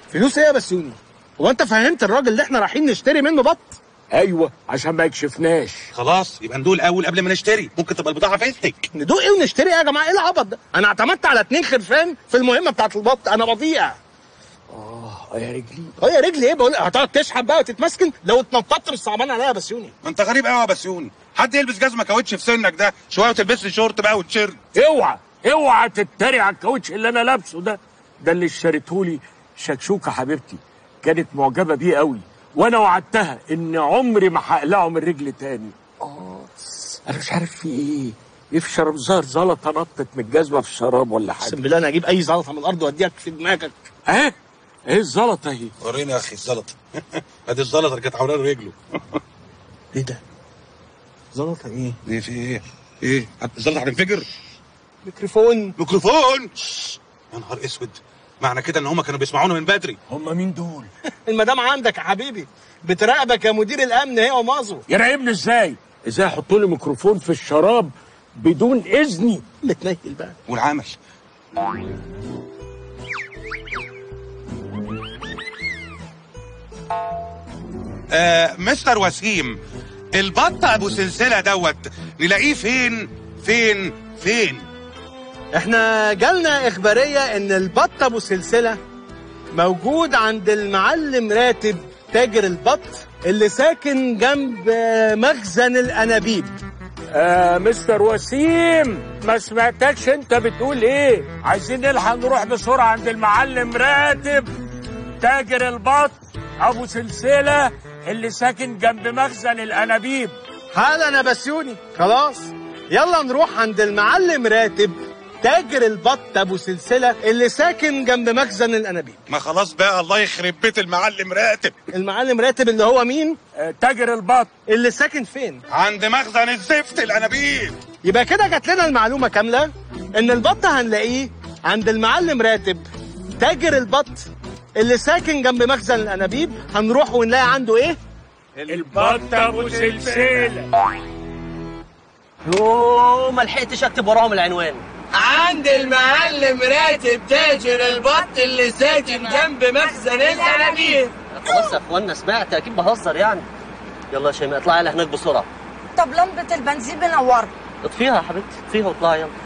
فلوس ايه يا بسيوني هو انت فهمت الراجل اللي احنا رايحين نشتري منه بط ايوه عشان ما يكشفناش خلاص يبقى ندوق الاول قبل ما نشتري ممكن تبقى البضاعه فاتك ندوق ايه ونشتري ايه يا جماعه ايه العبط ده انا اعتمدت على اتنين خرفان في المهمه بتاعت البط انا بضيع اه يا رجلي اه يا رجلي ايه بقول هتقعد تشحب بقى وتتمسكن لو اتنططت مش صعبان عليا يا بسيوني ما انت غريب قوي يا بسيوني حد يلبس جزمه كاوتش في سنك ده شويه وتلبس لي شورت بقى وتشيرت اوعى اوعى تتريق على الكاوتش اللي انا لابسه ده ده اللي اشتريتهولي شكشوكه حبيبتي كانت معجبه بيه قوي وانا وعدتها ان عمري ما هقلعه من رجلي تاني اه انا مش عارف في ايه ايه في شراب ظهر زلطه نطت من الجزمه في الشراب ولا اقسم حاجه بالله انا اجيب اي زلطه من الارض واديها في دماغك اهي ايه الزلطه اهي وريني يا اخي الزلطه ادي الزلطه اللي كانت حوالين رجله ايه ده زلطه ايه ايه في ايه ايه الزلطه هتنفجر ميكروفون ميكروفون يا نهار اسود معنى كده ان هم كانوا بيسمعونا من بدري هم مين دول المدام عندك يا حبيبي بتراقبك يا مدير الامن هي ومازو يراقبني ازاي ازاي يحطوا لي ميكروفون في الشراب بدون اذني متنيل بقى والعمل آه مستر وسيم البط ابو سلسله دوت نلاقيه فين فين فين احنا جالنا اخباريه ان البط ابو سلسله موجود عند المعلم راتب تاجر البط اللي ساكن جنب آه، مخزن الانابيب آه مستر وسيم ما سمعتكش انت بتقول ايه عايزين نلحق نروح بسرعة عند المعلم راتب تاجر البط ابو سلسلة اللي ساكن جنب مخزن الانابيب حالا انا بسيوني خلاص يلا نروح عند المعلم راتب تاجر البط ابو سلسله اللي ساكن جنب مخزن الانابيب ما خلاص بقى الله يخرب بيت المعلم راتب المعلم راتب اللي هو مين آه تاجر البط اللي ساكن فين عند مخزن الزفت الانابيب يبقى كده جات لنا المعلومه كامله ان البط هنلاقيه عند المعلم راتب تاجر البط اللي ساكن جنب مخزن الانابيب هنروح ونلاقي عنده ايه البط ابو سلسلة يوه ما لحقتش اكتب وراهم العنوان عند المعلم راتب تاجر البط اللي ساكن جنب مخزن الانابيب خلاص يا اخوانا سمعت اكيد بهزر يعني يلا يا شيماء اطلعي على هناك بسرعه طب لمبة البنزين منورة اطفيها يا حبيبتي اطفيها واطلعي يلا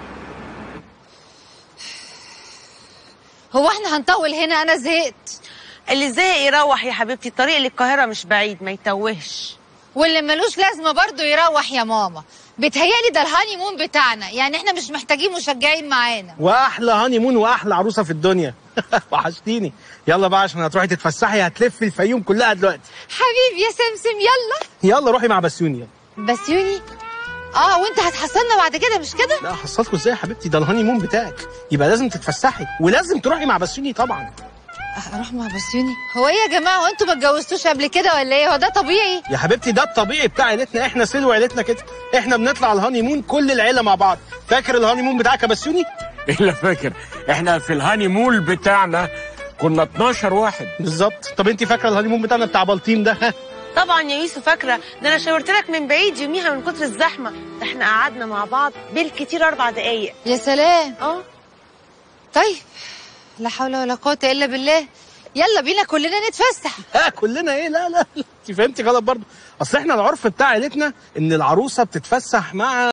هو احنا هنطول هنا انا زهقت اللي زهق يروح يا حبيبتي الطريق للقاهرة مش بعيد ما يتوهش واللي ملوش لازمه برضه يروح يا ماما بيتهيألي ده الهاني مون بتاعنا يعني احنا مش محتاجين مشجعين معانا واحلى هاني مون واحلى عروسه في الدنيا وحشتيني يلا بقى عشان هتروحي تتفسحي هتلفي الفيوم كلها دلوقتي حبيبي يا سمسم يلا يلا روحي مع بسيوني يلا بس يوني اه وانت هتحصلنا بعد كده مش كده لا حصلكوا ازاي يا حبيبتي ده الهاني مون بتاعك يبقى لازم تتفسحي ولازم تروحي مع بسيوني طبعا اروح مع بسيوني هو ايه يا جماعه هو انتوا ما اتجوزتوش قبل كده ولا ايه هو ده طبيعي يا حبيبتي ده الطبيعي بتاع عيلتنا احنا سلو عيلتنا كده احنا بنطلع الهاني مون كل العيله مع بعض فاكر الهاني مون بتاعك يا بسيوني الا فاكر احنا في الهاني مول بتاعنا كنا 12 واحد بالظبط طب انت فاكره الهاني مون بتاعنا بتاع بلطيم ده ها طبعا يا يوسف فاكرة ده انا شاورت لك من بعيد يوميها من كتر الزحمة ده احنا قعدنا مع بعض بالكتير اربع دقايق يا سلام اه طيب لا حول ولا قوه الا بالله يلا بينا كلنا نتفسح ها كلنا ايه لا لا لا انت فهمتي غلط برضه اصل احنا العرف بتاع عيلتنا ان العروسه بتتفسح مع